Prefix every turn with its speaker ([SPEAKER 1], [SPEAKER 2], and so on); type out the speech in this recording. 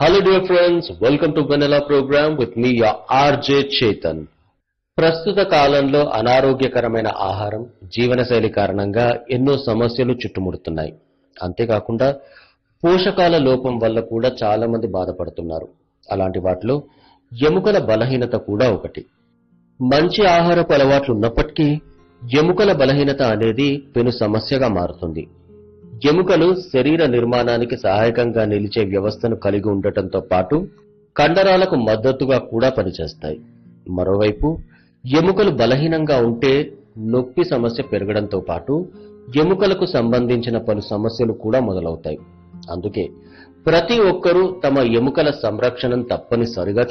[SPEAKER 1] Hello dear friends, welcome to Vanilla program with me your RJ Chetan. ప్రస్తుత కాలంలో అనారోగ్యకరమైన ఆహారం జీవనశైలి కారణంగా ఎన్నో సమస్యలు చుట్టుముడుతున్నాయి అంతేకాకుండా పోషకాల లోపం వల్ల కూడా చాలా మంది బాధపడుతున్నారు అలాంటి వాటిలో ఎముకల బలహీనత కూడా ఒకటి మంచి ఆహారపు అలవాట్లు ఉన్నప్పటికీ ఎముకల బలహీనత అనేది పెను సమస్యగా మారుతుంది ఎముకలు శరీర నిర్మాణానికి సహాయకంగా నిలిచే వ్యవస్థను కలిగి ఉండటంతో పాటు కండరాలకు మద్దతుగా కూడా పనిచేస్తాయి మరోవైపు ఎముకలు బలహీనంగా ఉంటే నొప్పి సమస్య పెరగడంతో పాటు ఎముకలకు సంబంధించిన పలు సమస్యలు కూడా మొదలవుతాయి అందుకే ప్రతి ఒక్కరూ తమ ఎముకల సంరక్షణను తప్పనిసరిగా